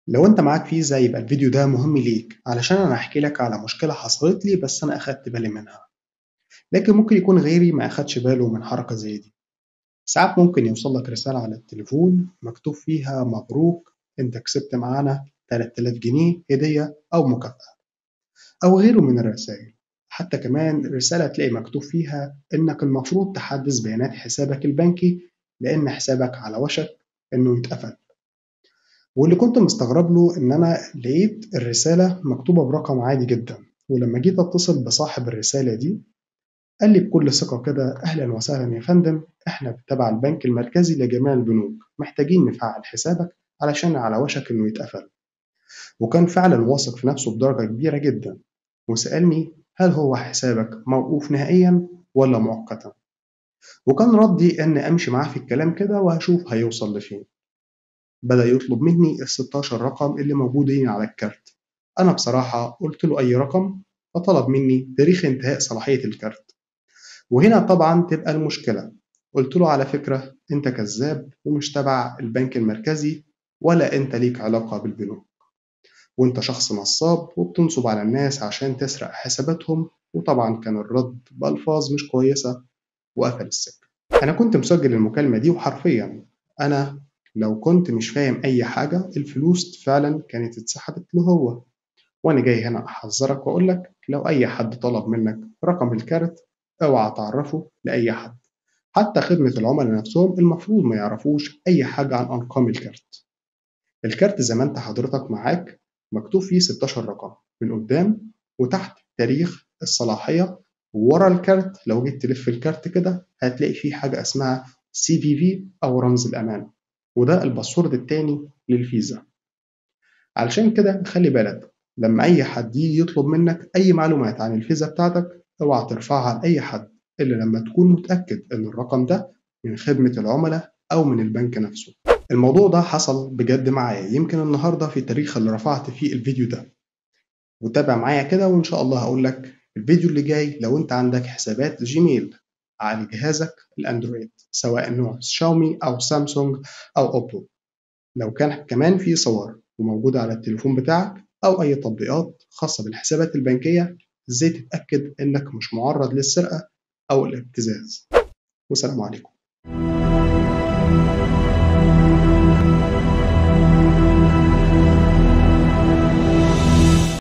لو انت معاك فيزا يبقى الفيديو ده مهم ليك علشان انا هحكي لك على مشكلة حصلت لي بس انا اخدت بالي منها لكن ممكن يكون غيري ما اخدش باله من حركة زي دي ساعات ممكن يوصل لك رسالة على التليفون مكتوب فيها مبروك انت كسبت معانا 3000 جنيه هدية او مكافأة او غيره من الرسائل حتى كمان رسالة تلاقي مكتوب فيها انك المفروض تحدث بيانات حسابك البنكي لان حسابك على وشك انه يتقفل واللي كنت مستغرب له إن أنا لقيت الرسالة مكتوبة برقم عادي جدا ولما جيت أتصل بصاحب الرسالة دي قال لي بكل ثقة كده أهلا وسهلا يا فندم إحنا تبع البنك المركزي لجميع البنوك محتاجين نفعل حسابك علشان على وشك إنه يتقفل وكان فعلا واثق في نفسه بدرجة كبيرة جدا وسألني هل هو حسابك موقوف نهائيا ولا مؤقتا وكان ردي إن أمشي معاه في الكلام كده وهشوف هيوصل لفين بدأ يطلب مني ال 16 رقم اللي موجودين على الكارت أنا بصراحة قلت له أي رقم فطلب مني تاريخ انتهاء صلاحية الكارت وهنا طبعا تبقى المشكلة قلت له على فكرة أنت كذاب ومش تبع البنك المركزي ولا أنت ليك علاقة بالبنوك وأنت شخص نصاب وبتنصب على الناس عشان تسرق حساباتهم وطبعا كان الرد بألفاظ مش كويسة وقفل السكة أنا كنت مسجل المكالمة دي وحرفيا أنا لو كنت مش فاهم أي حاجة الفلوس فعلا كانت اتسحبت له هو وأنا جاي هنا أحذرك وأقول لك لو أي حد طلب منك رقم الكارت اوعى تعرفه لأي حد حتى خدمة العملاء نفسهم المفروض ما يعرفوش أي حاجة عن أرقام الكارت الكارت زي ما أنت حضرتك معاك مكتوب فيه 16 رقم من قدام وتحت تاريخ الصلاحية ورا الكارت لو جيت تلف الكارت كده هتلاقي فيه حاجة اسمها سي في في أو رمز الأمان وده الباسورد التاني للفيزا علشان كده خلي بالك لما أي حد يجي يطلب منك أي معلومات عن الفيزا بتاعتك اوعى ترفعها لأي حد إلا لما تكون متأكد إن الرقم ده من خدمة العملاء أو من البنك نفسه الموضوع ده حصل بجد معايا يمكن النهاردة في التاريخ اللي رفعت فيه الفيديو ده وتابع معايا كده وإن شاء الله هقول لك الفيديو اللي جاي لو أنت عندك حسابات جيميل على جهازك الأندرويد سواء نوع شاومي أو سامسونج أو أوبو لو كان كمان في صور وموجودة على التليفون بتاعك أو أي تطبيقات خاصة بالحسابات البنكية إزاي تتأكد إنك مش معرض للسرقة أو الابتزاز والسلام عليكم